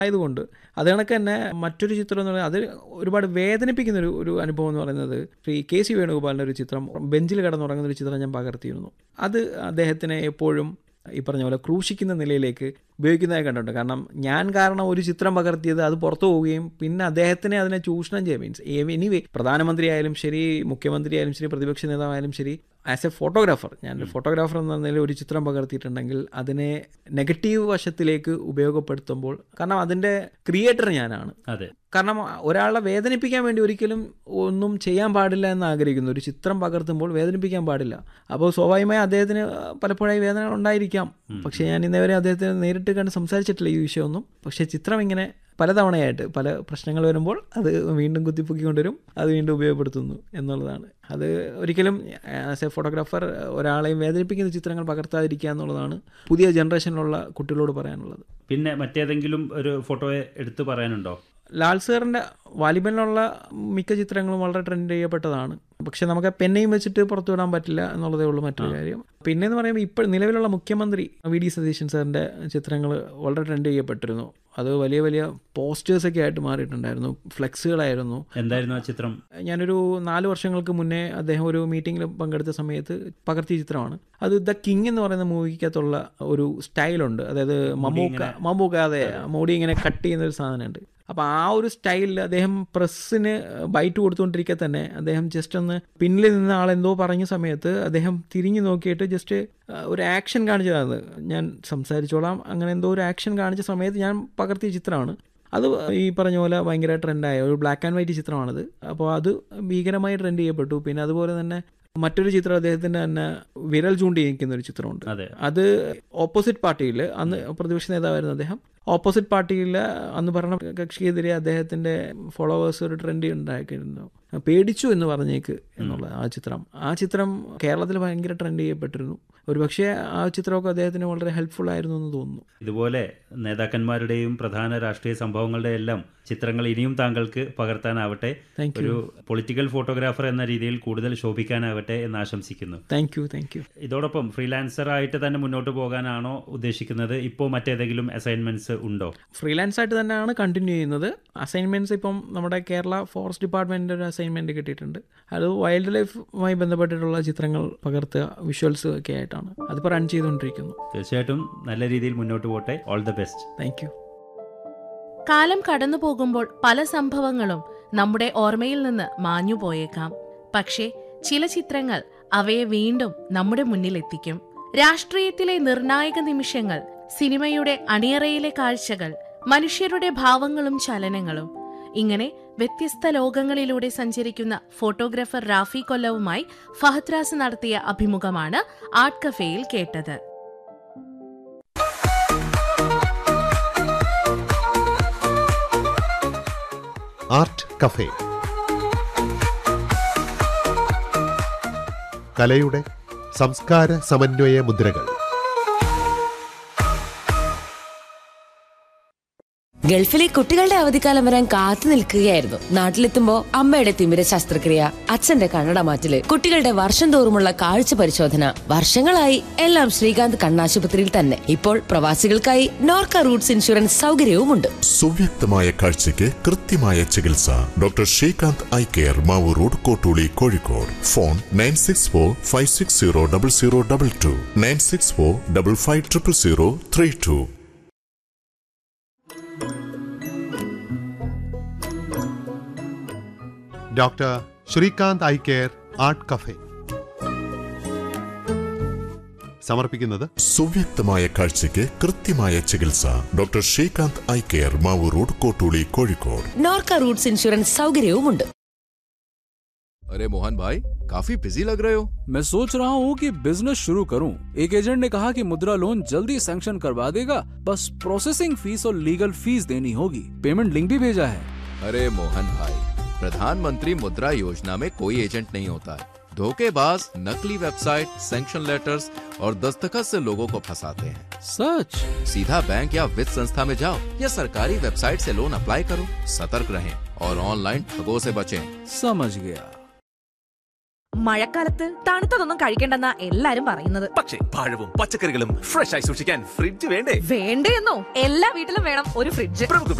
ആയതുകൊണ്ട് അത് കണക്ക് തന്നെ മറ്റൊരു ചിത്രം എന്ന് പറയുന്നത് അത് ഒരുപാട് വേദനിപ്പിക്കുന്ന ഒരു ഒരു അനുഭവം എന്ന് പറയുന്നത് ശ്രീ കെ സി വേണുഗോപാലിൻ്റെ ഒരു ചിത്രം ബെഞ്ചിൽ കിടന്നുറങ്ങുന്ന ഒരു ചിത്രം ഞാൻ പകർത്തിയിരുന്നു അത് അദ്ദേഹത്തിനെ എപ്പോഴും ഈ പറഞ്ഞ പോലെ ക്രൂശിക്കുന്ന നിലയിലേക്ക് ഉപയോഗിക്കുന്നതായി കണ്ടിട്ടുണ്ട് കാരണം ഞാൻ കാരണം ഒരു ചിത്രം പകർത്തിയത് അത് പുറത്തു പോവുകയും പിന്നെ അദ്ദേഹത്തിനെ അതിനെ ചൂഷണം ചെയ്യുക മീൻസ് എനിവേ പ്രധാനമന്ത്രി ആയാലും ശരി മുഖ്യമന്ത്രി ആയാലും ശരി പ്രതിപക്ഷ നേതാവായാലും ശരി ആസ് എ ഫോട്ടോഗ്രാഫർ ഞാൻ ഫോട്ടോഗ്രാഫർ എന്ന നിലയിൽ ഒരു ചിത്രം പകർത്തിയിട്ടുണ്ടെങ്കിൽ അതിനെ നെഗറ്റീവ് വശത്തിലേക്ക് ഉപയോഗപ്പെടുത്തുമ്പോൾ കാരണം അതിൻ്റെ ക്രിയേറ്റർ ഞാനാണ് അതെ കാരണം ഒരാളെ വേദനിപ്പിക്കാൻ വേണ്ടി ഒരിക്കലും ഒന്നും ചെയ്യാൻ പാടില്ല എന്ന് ആഗ്രഹിക്കുന്നു ഒരു ചിത്രം പകർത്തുമ്പോൾ വേദനിപ്പിക്കാൻ പാടില്ല അപ്പോൾ സ്വാഭാവികമായി അദ്ദേഹത്തിന് പലപ്പോഴായി വേദനകൾ ഉണ്ടായിരിക്കാം പക്ഷേ ഞാൻ ഇന്നേവരെ അദ്ദേഹത്തിന് നേരിട്ട് കണ്ട് സംസാരിച്ചിട്ടില്ല ഈ വിഷയമൊന്നും പക്ഷേ ചിത്രം ഇങ്ങനെ പലതവണയായിട്ട് പല പ്രശ്നങ്ങൾ വരുമ്പോൾ അത് വീണ്ടും കുത്തിപ്പൊക്കിക്കൊണ്ടുവരും അത് വീണ്ടും ഉപയോഗപ്പെടുത്തുന്നു എന്നുള്ളതാണ് അത് ഒരിക്കലും ആസ് എ ഫോട്ടോഗ്രാഫർ ഒരാളെയും വേദനിപ്പിക്കുന്ന ചിത്രങ്ങൾ പകർത്താതിരിക്കുക എന്നുള്ളതാണ് പുതിയ ജനറേഷനിലുള്ള കുട്ടികളോട് പറയാനുള്ളത് പിന്നെ മറ്റേതെങ്കിലും ഒരു ഫോട്ടോയെ എടുത്തു പറയാനുണ്ടോ ലാൽ സാറിൻ്റെ വാലിബനിലുള്ള മിക്ക ചിത്രങ്ങളും വളരെ ട്രെൻഡ് ചെയ്യപ്പെട്ടതാണ് പക്ഷെ നമുക്ക് പെന്നെയും വെച്ചിട്ട് പുറത്തു വിടാൻ പറ്റില്ല എന്നുള്ളതേ ഉള്ളൂ മറ്റൊരു കാര്യം പിന്നെ എന്ന് പറയുമ്പോൾ ഇപ്പോൾ നിലവിലുള്ള മുഖ്യമന്ത്രി വി ഡി സതീശൻ സാറിൻ്റെ ചിത്രങ്ങൾ വളരെ ട്രെൻഡ് ചെയ്യപ്പെട്ടിരുന്നു അത് വലിയ വലിയ പോസ്റ്റേഴ്സൊക്കെ ആയിട്ട് മാറിയിട്ടുണ്ടായിരുന്നു ഫ്ലെക്സുകളായിരുന്നു എന്തായിരുന്നു ആ ചിത്രം ഞാനൊരു നാല് വർഷങ്ങൾക്ക് മുന്നേ അദ്ദേഹം ഒരു മീറ്റിങ്ങിൽ പങ്കെടുത്ത സമയത്ത് പകർത്തിയ ചിത്രമാണ് അത് ദ കിങ് എന്ന് പറയുന്ന മൂവിക്കകത്തുള്ള ഒരു സ്റ്റൈലുണ്ട് അതായത് മമ്മൂക്ക മമ്മൂക്ക അതെ മോഡി ഇങ്ങനെ കട്ട് ചെയ്യുന്ന ഒരു സാധനമുണ്ട് അപ്പോൾ ആ ഒരു സ്റ്റൈലിൽ അദ്ദേഹം പ്രസ്സിന് ബൈറ്റ് കൊടുത്തുകൊണ്ടിരിക്കെ തന്നെ അദ്ദേഹം ജസ്റ്റ് ഒന്ന് പിന്നിൽ നിന്ന് ആളെന്തോ പറഞ്ഞ സമയത്ത് അദ്ദേഹം തിരിഞ്ഞു നോക്കിയിട്ട് ജസ്റ്റ് ഒരു ആക്ഷൻ കാണിച്ചതാണ് ഞാൻ സംസാരിച്ചോളാം അങ്ങനെ എന്തോ ഒരു ആക്ഷൻ കാണിച്ച സമയത്ത് ഞാൻ പകർത്തിയ ചിത്രമാണ് അത് ഈ പറഞ്ഞ പോലെ ഭയങ്കര ട്രെൻഡായ ഒരു ബ്ലാക്ക് ആൻഡ് വൈറ്റ് ചിത്രമാണത് അപ്പോൾ അത് ഭീകരമായി ട്രെൻഡ് ചെയ്യപ്പെട്ടു പിന്നെ അതുപോലെ തന്നെ മറ്റൊരു ചിത്രം അദ്ദേഹത്തിൻ്റെ തന്നെ വിരൽ ചൂണ്ടി നിൽക്കുന്ന ഒരു ചിത്രമുണ്ട് അതെ അത് ഓപ്പോസിറ്റ് പാർട്ടിയിൽ അന്ന് പ്രതിപക്ഷ നേതാവായിരുന്നു അദ്ദേഹം ഓപ്പോസിറ്റ് പാർട്ടിയിൽ അന്ന് ഭരണ കക്ഷിക്കെതിരെ അദ്ദേഹത്തിൻ്റെ ഫോളോവേഴ്സ് ഒരു ട്രെൻഡ് ഉണ്ടാക്കിയിരുന്നു പേടിച്ചു എന്ന് പറഞ്ഞേക്ക് എന്നുള്ള ആ ചിത്രം ആ ചിത്രം കേരളത്തിൽ ഭയങ്കര ട്രെൻഡ് ചെയ്യപ്പെട്ടിരുന്നു ഒരുപക്ഷെ ആ ചിത്രമൊക്കെ അദ്ദേഹത്തിന് വളരെ ഹെൽപ്ഫുൾ ആയിരുന്നു എന്ന് തോന്നുന്നു ഇതുപോലെ നേതാക്കന്മാരുടെയും പ്രധാന രാഷ്ട്രീയ സംഭവങ്ങളുടെ എല്ലാം ചിത്രങ്ങൾ ഇനിയും താങ്കൾക്ക് പകർത്താനാവട്ടെ Thank ഒരു പൊളിറ്റിക്കൽ ഫോട്ടോഗ്രാഫർ എന്ന രീതിയിൽ കൂടുതൽ ശോഭിക്കാനാവട്ടെ എന്ന് ആശംസിക്കുന്നു താങ്ക് യു താങ്ക് യു ഇതോടൊപ്പം ഫ്രീലാൻസർ ആയിട്ട് തന്നെ മുന്നോട്ട് പോകാനാണോ ഉദ്ദേശിക്കുന്നത് ഇപ്പോൾ മറ്റേതെങ്കിലും അസൈൻമെന്റ്സ് ഉണ്ടോ ഫ്രീലാൻസ് ആയിട്ട് തന്നെയാണ് കണ്ടിന്യൂ ചെയ്യുന്നത് അസൈൻമെൻറ്റ്സ് ഇപ്പം നമ്മുടെ കേരള ഫോറസ്റ്റ് ഡിപ്പാർട്ട്മെൻറ്റിൻ്റെ ഒരു അസൈൻമെൻറ്റ് കിട്ടിയിട്ടുണ്ട് അത് വൈൽഡ് ലൈഫുമായി ബന്ധപ്പെട്ടിട്ടുള്ള ചിത്രങ്ങൾ പകർത്തുക വിഷ്വൽസ് ഒക്കെ ആയിട്ടാണ് അതിപ്പോൾ റൺ ചെയ്തുകൊണ്ടിരിക്കുന്നു തീർച്ചയായിട്ടും നല്ല രീതിയിൽ മുന്നോട്ട് പോട്ടെ all the best thank you കാലം കടന്നു പോകുമ്പോൾ പല സംഭവങ്ങളും നമ്മുടെ ഓർമ്മയിൽ നിന്ന് മാഞ്ഞു പോയേക്കാം പക്ഷേ ചില ചിത്രങ്ങൾ അവയെ വീണ്ടും നമ്മുടെ മുന്നിലെത്തിക്കും രാഷ്ട്രീയത്തിലെ നിർണായക നിമിഷങ്ങൾ സിനിമയുടെ അണിയറയിലെ കാഴ്ചകൾ മനുഷ്യരുടെ ഭാവങ്ങളും ചലനങ്ങളും ഇങ്ങനെ വ്യത്യസ്ത ലോകങ്ങളിലൂടെ സഞ്ചരിക്കുന്ന ഫോട്ടോഗ്രാഫർ റാഫി കൊല്ലവുമായി ഫഹദ് റാസ് നടത്തിയ അഭിമുഖമാണ് ആർട്ട് കഫേയിൽ കേട്ടത് ആർട്ട് കഫേ കലയുടെ സംസ്കാര സമന്വയ മുദ്രകൾ ഗൾഫിലെ കുട്ടികളുടെ അവധിക്കാലം വരാൻ കാത്തു നിൽക്കുകയായിരുന്നു നാട്ടിലെത്തുമ്പോ അമ്മയുടെ തിമിര ശസ്ത്രക്രിയ അച്ഛന്റെ കണ്ണട മാറ്റല് കുട്ടികളുടെ വർഷം തോറുമുള്ള കാഴ്ച പരിശോധന വർഷങ്ങളായി എല്ലാം ശ്രീകാന്ത് കണ്ണാശുപത്രിയിൽ തന്നെ ഇപ്പോൾ പ്രവാസികൾക്കായി നോർക്ക റൂട്ട്സ് ഇൻഷുറൻസ് സൗകര്യവുമുണ്ട് സുവ്യക്തമായ കാഴ്ചയ്ക്ക് കൃത്യമായ ചികിത്സ doctor Srikanth eye care Mavoor road Kottooli Kozhikode phone nine six four five six zero double zero double two nine six four double five triple zero three two doctor Srikanth eye care art cafe സമർപ്പിക്കുന്നത് സുവ്യക്തമായ കാഴ്ചയ്ക്ക് കൃത്യമായ ചികിത്സ doctor Srikanth eye care Mavoor road Kottooli Kozhikode Norka roots insurance സൗകര്യവുമുണ്ട് अरे मोहन भाई काफी busy लग रहे हो मैं सोच रहा हूँ कि बिजनेस शुरू करूँ एक एजेंट ने कहा कि मुद्रा लोन जल्दी सैंक्शन करवा देगा बस प्रोसेसिंग फीस और लीगल फीस देनी होगी पेमेंट लिंक भी भेजा है अरे मोहन भाई प्रधानमंत्री मुद्रा योजना में कोई एजेंट नहीं होता है धोखेबाज नकली वेबसाइट सैंक्शन लेटर्स और दस्तखत से लोगों को फंसाते हैं सच सीधा बैंक या वित्त संस्था में जाओ या सरकारी वेबसाइट से लोन अप्लाई करो सतर्क रहें और ऑनलाइन ठगों से बचें समझ गया മഴക്കാലത്ത് തണുത്തതൊന്നും കഴിക്കണ്ടെന്നാ എല്ലാരും പറയുന്നത് പക്ഷേ പഴവും പച്ചക്കറികളും ഫ്രഷ് ആയി സൂക്ഷിക്കാൻ ഫ്രിഡ്ജ് വേണ്ടേ വേണ്ടേന്നോ എല്ലാ വീട്ടിലും വേണം ഒരു ഫ്രിഡ്ജ് പ്രമുഖ